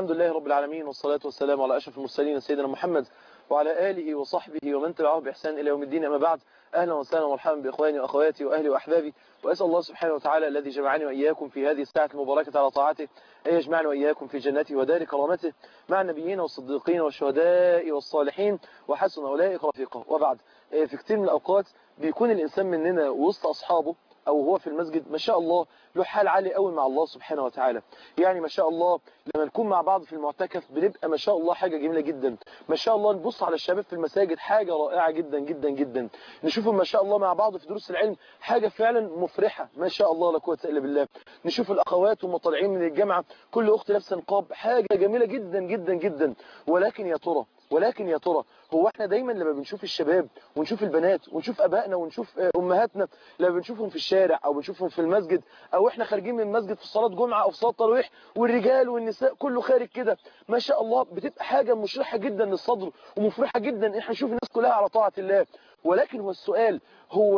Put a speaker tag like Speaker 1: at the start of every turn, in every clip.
Speaker 1: الحمد لله رب العالمين والصلاة والسلام على أشرف المرسلين سيدنا محمد وعلى آله وصحبه ومن تبعه بإحسان إلى يوم الدين أما بعد أهلا وسهلا ومرحبا بإخواني وأخواتي وأهلي وأحبابي وأسأل الله سبحانه وتعالى الذي جمعني وإياكم في هذه الساعة المباركة على طاعته أن يجمعني وإياكم في جنته ودار كرامته مع النبيين والصديقين والشهداء والصالحين وحسن أولئك رفيقا وبعد في كثير من الأوقات بيكون الإنسان مننا وسط أصحابه او هو في المسجد ما شاء الله له حال عالي قوي مع الله سبحانه وتعالى يعني ما شاء الله لما نكون مع بعض في المعتكف بنبقى ما شاء الله حاجة جميلة جدا ما شاء الله نبص على الشباب في المساجد حاجة رائعة جدا جدا جدا نشوفهم ما شاء الله مع بعض في دروس العلم حاجة فعلا مفرحة ما شاء الله لا قوه الا بالله نشوف الاخوات وهم طالعين من الجامعة كل اخت لابسه نقاب حاجة جميلة جدا جدا جدا ولكن يا ترى ولكن يا ترى هو احنا دايما لما بنشوف الشباب ونشوف البنات ونشوف ابائنا ونشوف امهاتنا لما بنشوفهم في الشارع او بنشوفهم في المسجد او احنا خارجين من المسجد في صلاه جمعه او في صلاه تراويح والرجال والنساء كله خارج كده ما شاء الله بتبقى حاجه مشرحه جدا للصدر ومفرحه جدا ان احنا نشوف الناس كلها على طاعه الله ولكن هو السؤال هو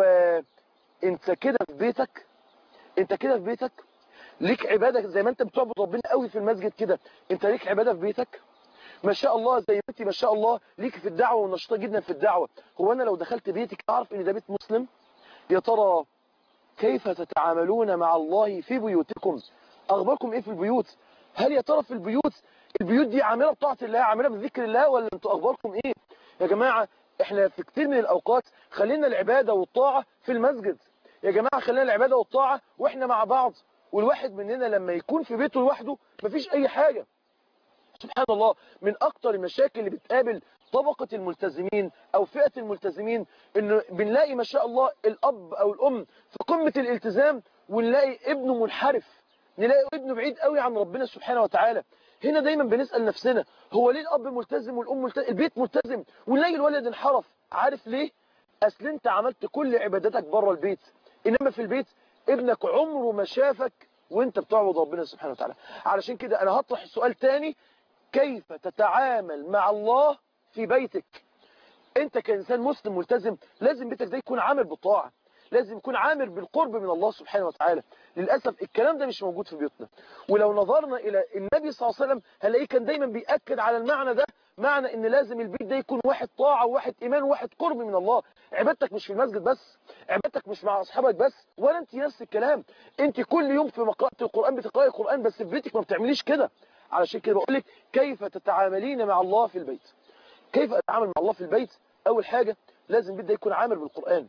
Speaker 1: انت كده في بيتك انت كده في بيتك ليك عباده زي ما انت بتعبد ربنا قوي في المسجد كده انت ليك عباده في بيتك ما شاء الله زي انت ما شاء الله ليك في الدعوة ونشطة جدا في الدعوة هو أنا لو دخلت بيتك أعرف إن ده بيت مسلم يا ترى كيف تتعاملون مع الله في بيوتكم أخباركم إيه في البيوت هل يا ترى في البيوت البيوت دي عاملة بطاعة الله عاملة بذكر الله ولا انتوا أخباركم إيه يا جماعة إحنا في كتير من الأوقات خلينا العبادة والطاعة في المسجد يا جماعة خلينا العبادة والطاعة وإحنا مع بعض والواحد مننا لما يكون في بيته لوحده مفيش أي حاجة سبحان الله من اكتر المشاكل اللي بتقابل طبقة الملتزمين او فئة الملتزمين انه بنلاقي ما شاء الله الاب او الام في قمة الالتزام ونلاقي ابنه منحرف نلاقي ابنه بعيد قوي عن ربنا سبحانه وتعالى هنا دايما بنسأل نفسنا هو ليه الاب ملتزم والام ملتزم البيت ملتزم ونلاقي الولد انحرف عارف ليه اصل انت عملت كل عباداتك بره البيت انما في البيت ابنك عمره ما شافك وانت بتعبد ربنا سبحانه وتعالى علشان كده انا هطرح السؤال تاني كيف تتعامل مع الله في بيتك انت كإنسان مسلم ملتزم لازم بيتك ده يكون عامل بالطاعة لازم يكون عامل بالقرب من الله سبحانه وتعالى للأسف الكلام ده مش موجود في بيوتنا ولو نظرنا إلى النبي صلى الله عليه وسلم هنلاقيه كان دايما بيأكد على المعنى ده معنى ان لازم البيت ده يكون واحد طاعة وواحد ايمان وواحد قرب من الله عبادتك مش في المسجد بس عبادتك مش مع اصحابك بس ولا انت نفس الكلام انت كل يوم في مقرأة القرآن بتقرأي القرآن بس في بيتك ما بتعمليش كده علشان كده بقول لك كيف تتعاملين مع الله في البيت كيف اتعامل مع الله في البيت اول حاجة لازم البيت ده يكون عامر بالقرآن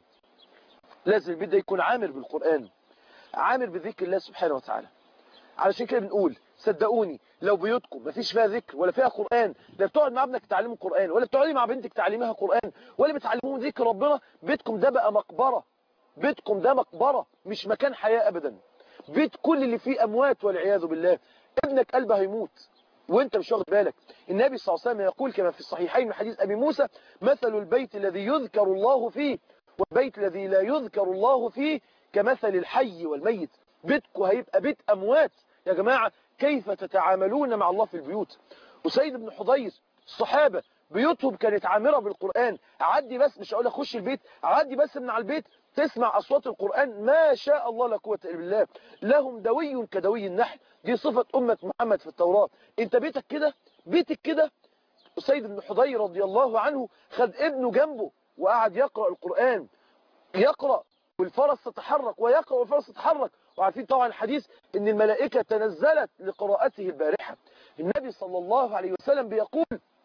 Speaker 1: لازم البيت ده يكون عامر بالقرآن عامر بذكر الله سبحانه وتعالى علشان كده بنقول صدقوني لو بيوتكم ما فيش فيها ذكر ولا فيها قرآن لا بتقعد مع ابنك تعلمه قرآن ولا بتقعدي مع بنتك تعلميها قرآن ولا بتعلموهم ذكر ربنا بيتكم ده بقى مقبرة بيتكم ده مقبرة مش مكان حياة ابدا بيت كل اللي فيه اموات والعياذ بالله ابنك قلبه هيموت وانت مش واخد بالك النبي صلى الله عليه وسلم يقول كما في الصحيحين من حديث ابي موسى مثل البيت الذي يذكر الله فيه والبيت الذي لا يذكر الله فيه كمثل الحي والميت بيتكم هيبقى بيت اموات يا جماعة كيف تتعاملون مع الله في البيوت وسيد بن حضير الصحابة بيوتهم كانت عامرة بالقرآن عدي بس مش هقول اخش البيت عدي بس من على البيت تسمع أصوات القرآن ما شاء الله لا قوه الا بالله لهم دوي كدوي النحل دي صفة أمة محمد في التوراة انت بيتك كده بيتك كده سيد بن حضير رضي الله عنه خد ابنه جنبه وقعد يقرأ القرآن يقرأ والفرس تتحرك ويقرأ والفرس تتحرك وعارفين طبعا الحديث ان الملائكة تنزلت لقراءته البارحة النبي صلى الله عليه وسلم بيقول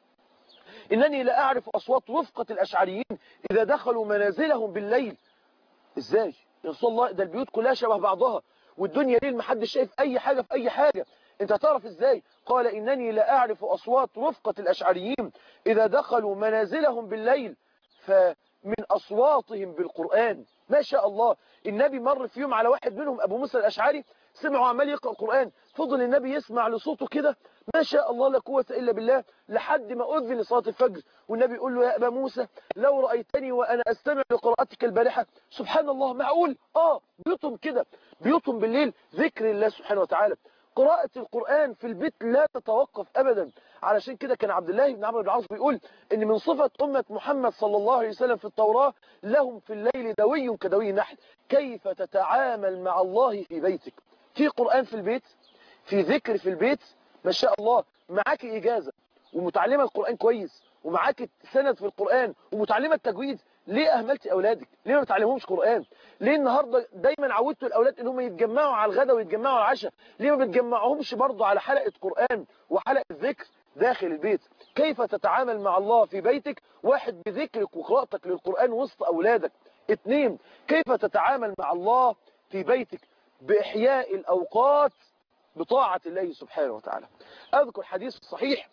Speaker 1: إنني لا أعرف أصوات رفقة الأشعريين إذا دخلوا منازلهم بالليل إزاي يا رسول الله ده البيوت كلها شبه بعضها والدنيا ليل محدش شايف أي حاجة في أي حاجة انت هتعرف ازاي قال إنني لا أعرف أصوات رفقة الأشعريين إذا دخلوا منازلهم بالليل فمن أصواتهم بالقرآن ما شاء الله النبي مر في يوم على واحد منهم أبو موسى الأشعري سمعوا عمال يقرأ القرآن فضل النبي يسمع لصوته كده ما شاء الله لا قوة إلا بالله لحد ما أذن لصلاة الفجر والنبي يقول له يا أبا موسى لو رأيتني وأنا أستمع لقراءتك البارحة سبحان الله معقول آه بيوتهم كده بيوتهم بالليل ذكر الله سبحانه وتعالى قراءة القرآن في البيت لا تتوقف أبدا علشان كده كان عبد الله بن عمرو بن العاص بيقول ان من صفة أمة محمد صلى الله عليه وسلم في التوراة لهم في الليل دوي كدوي النحل كيف تتعامل مع الله في بيتك في قرآن في البيت في ذكر في البيت ما شاء الله معاك إجازة ومتعلمة القرآن كويس ومعاك سند في القرآن ومتعلمة التجويد ليه أهملت أولادك ليه ما بتعلمهمش قرآن ليه النهاردة دايما عودتوا الأولاد إنهم يتجمعوا على الغداء ويتجمعوا على العشاء ليه ما بتجمعهمش برضه على حلقة قرآن وحلقة ذكر داخل البيت كيف تتعامل مع الله في بيتك واحد بذكرك وقراءتك للقرآن وسط أولادك اثنين كيف تتعامل مع الله في بيتك بإحياء الأوقات بطاعة الله سبحانه وتعالى أذكر حديث صحيح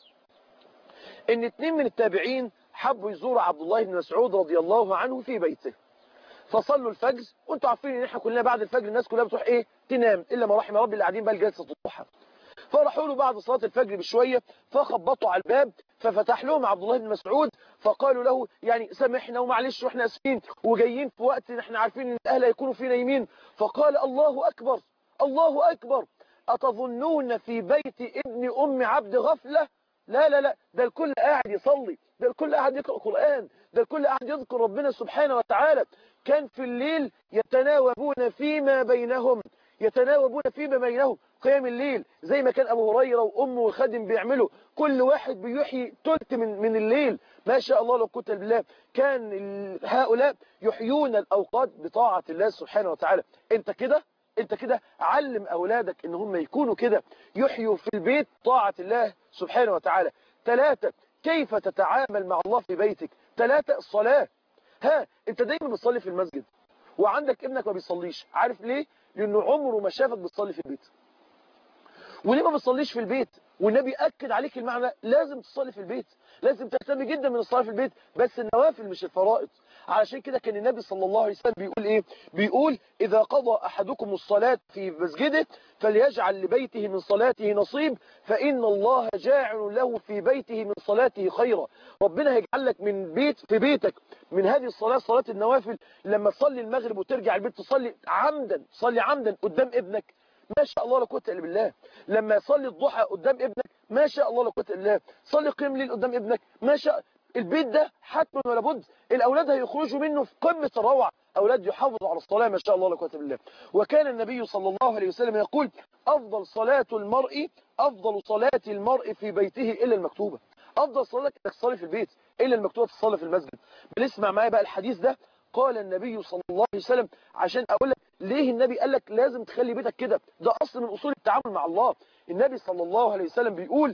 Speaker 1: ان اتنين من التابعين حبوا يزوروا عبد الله بن مسعود رضي الله عنه في بيته فصلوا الفجر وانتوا عارفين ان احنا كلنا بعد الفجر الناس كلها بتروح ايه تنام الا ما رحم ربي اللي قاعدين بقى الجلسه الضحى فراحوا له بعد صلاه الفجر بشويه فخبطوا على الباب ففتح لهم عبد الله بن مسعود فقالوا له يعني سامحنا ومعلش واحنا اسفين وجايين في وقت احنا عارفين ان الاهل هيكونوا فيه نايمين فقال الله اكبر الله اكبر اتظنون في بيت ابن ام عبد غفله لا لا لا ده الكل قاعد يصلي ده الكل قاعد يقرأ قرآن ده الكل قاعد يذكر ربنا سبحانه وتعالى كان في الليل يتناوبون فيما بينهم يتناوبون فيما بينهم قيام الليل زي ما كان أبو هريرة وأمه وخادم بيعملوا كل واحد بيحيي تلت من, من الليل ما شاء الله لو كنت بالله كان هؤلاء يحيون الأوقات بطاعة الله سبحانه وتعالى انت كده انت كده علم اولادك ان هم يكونوا كده يحيوا في البيت طاعة الله سبحانه وتعالى ثلاثة كيف تتعامل مع الله في بيتك ثلاثة الصلاة ها انت دايما بتصلي في المسجد وعندك ابنك ما بيصليش عارف ليه لانه عمره ما شافك بتصلي في البيت وليه ما بتصليش في البيت والنبي أكد عليك المعنى لازم تصلي في البيت لازم تهتم جدا من الصلاة في البيت بس النوافل مش الفرائض علشان كده كان النبي صلى الله عليه وسلم بيقول ايه بيقول إذا قضى أحدكم الصلاة في مسجده فليجعل لبيته من صلاته نصيب فإن الله جاعل له في بيته من صلاته خيرا ربنا هيجعل لك من بيت في بيتك من هذه الصلاة صلاة النوافل لما تصلي المغرب وترجع البيت تصلي عمدا تصلي عمدا قدام ابنك ما شاء الله لا قوه الا بالله لما يصلي الضحى قدام ابنك ما شاء الله لا قوه الا بالله صلي قيام الليل قدام ابنك ما شاء البيت ده حتما ولا بد الاولاد هيخرجوا منه في قمه الروعه اولاد يحافظوا على الصلاه ما شاء الله لا قوه الا بالله وكان النبي صلى الله عليه وسلم يقول افضل صلاه المرء افضل صلاه المرء في بيته الا المكتوبه افضل صلاه انك تصلي في البيت الا المكتوبه تصلي في المسجد بنسمع معايا بقى الحديث ده قال النبي صلى الله عليه وسلم عشان اقول لك ليه النبي قال لك لازم تخلي بيتك كده ده اصل من اصول التعامل مع الله النبي صلى الله عليه وسلم بيقول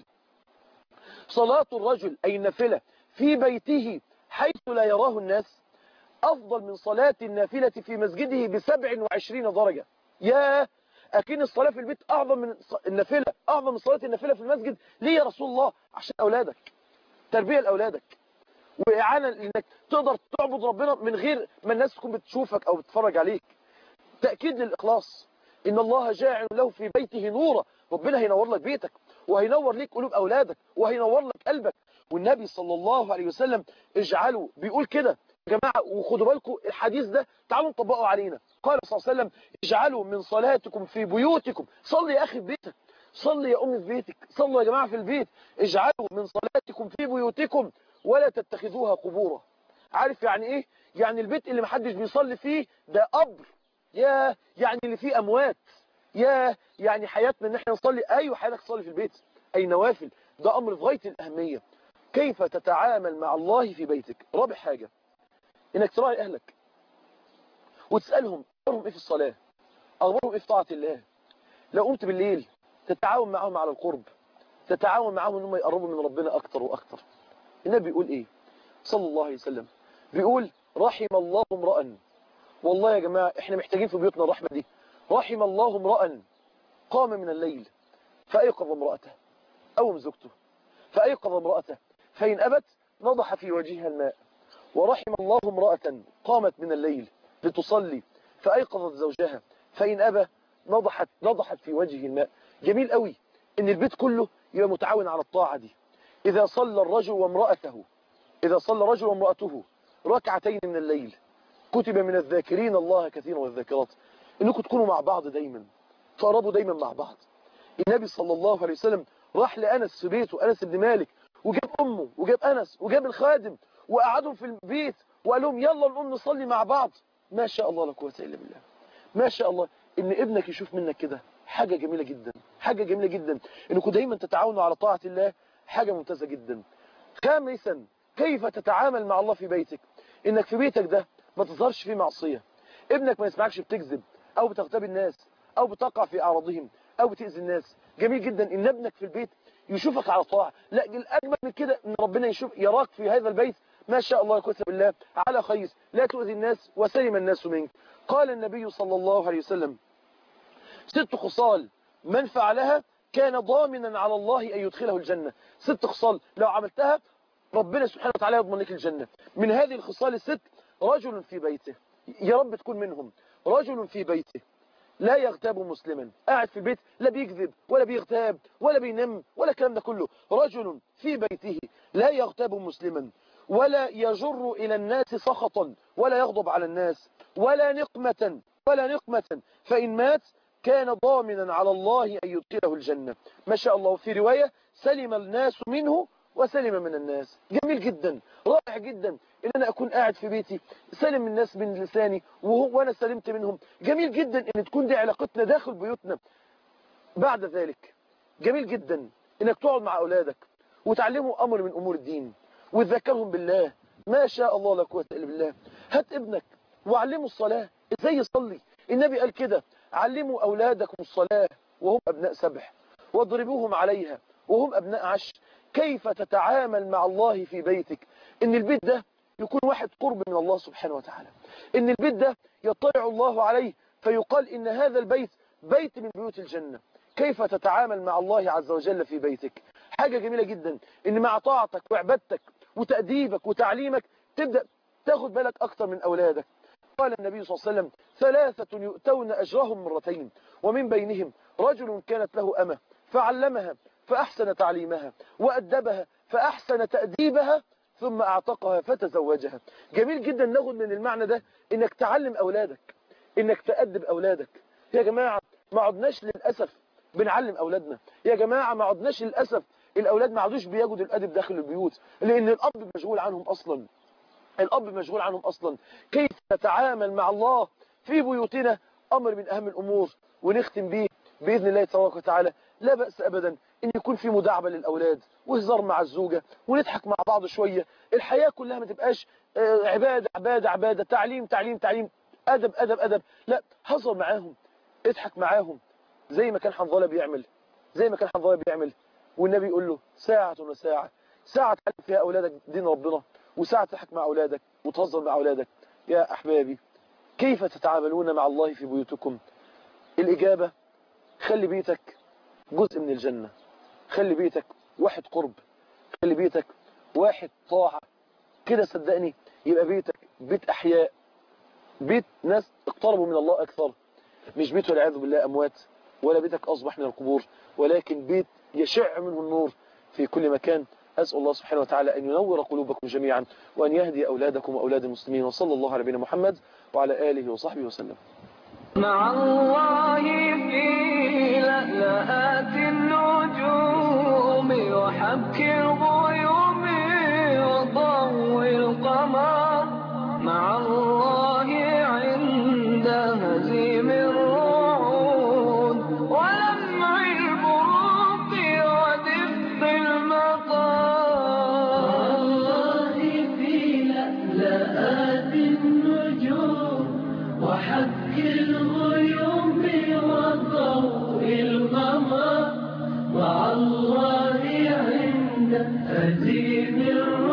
Speaker 1: صلاة الرجل اي النافلة في بيته حيث لا يراه الناس افضل من صلاة النافلة في مسجده ب 27 درجة يا اكين الصلاة في البيت اعظم من النافلة اعظم من صلاة النافلة في المسجد ليه يا رسول الله عشان اولادك تربية لاولادك واعانه انك تقدر تعبد ربنا من غير ما الناس تكون بتشوفك او بتتفرج عليك تأكيد للإخلاص إن الله جاعل له في بيته نورا ربنا هينور لك بيتك وهينور لك قلوب أولادك وهينور لك قلبك والنبي صلى الله عليه وسلم اجعلوا بيقول كده يا جماعة وخدوا بالكم الحديث ده تعالوا نطبقه علينا قال صلى الله عليه وسلم اجعلوا من صلاتكم في بيوتكم صلي يا أخي في بيتك صلي يا أمي في بيتك صلوا يا جماعة في البيت اجعلوا من صلاتكم في بيوتكم ولا تتخذوها قبورا عارف يعني ايه يعني البيت اللي محدش بيصلي فيه ده قبر يا يعني اللي فيه اموات يا يعني حياتنا ان احنا نصلي ايوه حياتك تصلي في البيت اي نوافل ده امر في غايه الاهميه كيف تتعامل مع الله في بيتك رابع حاجه انك تراعي اهلك وتسالهم اخبارهم ايه في الصلاه اخبارهم ايه في طاعه الله لو قمت بالليل تتعاون معهم على القرب تتعاون معهم ان هم يقربوا من ربنا اكتر واكتر النبي بيقول ايه صلى الله عليه وسلم بيقول رحم الله امرأ والله يا جماعة احنا محتاجين في بيوتنا الرحمة دي رحم الله امرأ قام من الليل فأيقظ امرأته أو زوجته فأيقظ امرأته فإن أبت نضح في وجهها الماء ورحم الله امرأة قامت من الليل لتصلي فأيقظت زوجها فإن أبى نضحت نضحت في وجهه الماء جميل قوي ان البيت كله يبقى متعاون على الطاعة دي إذا صلى الرجل وامرأته إذا صلى الرجل وامرأته ركعتين من الليل كتب من الذاكرين الله كثيرا والذاكرات انكم تكونوا مع بعض دايما تقربوا دايما مع بعض النبي صلى الله عليه وسلم راح لأنس في بيته أنس بن مالك وجاب أمه وجاب أنس وجاب الخادم وقعدهم في البيت وقال لهم يلا نقوم نصلي مع بعض ما شاء الله لا قوه الا بالله ما شاء الله ان ابنك يشوف منك كده حاجة جميلة جدا حاجة جميلة جدا انكم دايما تتعاونوا على طاعة الله حاجة ممتازة جدا خامسا كيف تتعامل مع الله في بيتك انك في بيتك ده ما تظهرش فيه معصية ابنك ما يسمعكش بتكذب او بتغتاب الناس او بتقع في اعراضهم او بتأذي الناس جميل جدا ان ابنك في البيت يشوفك على طاعة لا الاجمل من كده ان ربنا يشوف يراك في هذا البيت ما شاء الله يكون بالله على خير لا تؤذي الناس وسلم الناس منك قال النبي صلى الله عليه وسلم ست خصال من فعلها كان ضامنا على الله أن يدخله الجنة ست خصال لو عملتها ربنا سبحانه وتعالى يضمن لك الجنة من هذه الخصال الست رجل في بيته يا رب تكون منهم رجل في بيته لا يغتاب مسلما قاعد في البيت لا بيكذب ولا بيغتاب ولا بينم ولا الكلام ده كله رجل في بيته لا يغتاب مسلما ولا يجر إلى الناس سخطا ولا يغضب على الناس ولا نقمة ولا نقمة فإن مات كان ضامنا على الله أن يدخله الجنة ما شاء الله في رواية سلم الناس منه وسلم من الناس جميل جدا رائع جدا ان انا اكون قاعد في بيتي سلم الناس من لساني وهو وانا سلمت منهم جميل جدا ان تكون دي علاقتنا داخل بيوتنا بعد ذلك جميل جدا انك تقعد مع اولادك وتعلموا امر من امور الدين وتذكرهم بالله ما شاء الله لا قوه الا بالله هات ابنك وعلمه الصلاه ازاي يصلي النبي قال كده علموا اولادكم الصلاه وهم ابناء سبح واضربوهم عليها وهم ابناء عشر كيف تتعامل مع الله في بيتك ان البيت ده يكون واحد قرب من الله سبحانه وتعالى ان البيت ده يطلع الله عليه فيقال ان هذا البيت بيت من بيوت الجنة كيف تتعامل مع الله عز وجل في بيتك حاجة جميلة جدا ان مع طاعتك وعبادتك وتأديبك وتعليمك تبدأ تاخد بالك اكتر من اولادك قال النبي صلى الله عليه وسلم ثلاثة يؤتون أجرهم مرتين ومن بينهم رجل كانت له أمة فعلمها فأحسن تعليمها وأدبها فأحسن تأديبها ثم أعتقها فتزوجها جميل جدا ناخد من المعنى ده إنك تعلم أولادك إنك تأدب أولادك يا جماعة ما عدناش للأسف بنعلم أولادنا يا جماعة ما عدناش للأسف الأولاد ما عادوش بيجدوا الأدب داخل البيوت لأن الأب مشغول عنهم أصلا الأب مشغول عنهم أصلا كيف نتعامل مع الله في بيوتنا أمر من أهم الأمور ونختم به بإذن الله تبارك وتعالى لا بأس أبدا إن يكون في مداعبة للأولاد وهزار مع الزوجة ونضحك مع بعض شوية الحياة كلها ما تبقاش عبادة عبادة عبادة تعليم تعليم تعليم أدب أدب أدب لا هزر معاهم اضحك معاهم زي ما كان حنظلة بيعمل زي ما كان حنظلة بيعمل والنبي يقول له ساعة وساعة ساعة تعلم فيها أولادك دين ربنا وساعة تضحك مع أولادك وتهزر مع أولادك يا أحبابي كيف تتعاملون مع الله في بيوتكم الإجابة خلي بيتك جزء من الجنة خلي بيتك واحد قرب خلي بيتك واحد طاعة كده صدقني يبقى بيتك بيت أحياء بيت ناس اقتربوا من الله أكثر مش بيت والعياذ بالله أموات ولا بيتك أصبح من القبور ولكن بيت يشع منه النور في كل مكان أسأل الله سبحانه وتعالى أن ينور قلوبكم جميعا وأن يهدي أولادكم وأولاد المسلمين وصلى الله على نبينا محمد وعلى آله وصحبه وسلم
Speaker 2: مع الله في لألآت النجوم وحبك الغيوم وضوء القمر مع الله عند هزيم الرعود ولمع البروق ودفء المطر
Speaker 3: الله في لألآت النجوم وحك الغيوم وضوء القمر مع الله عند هزيم الرعود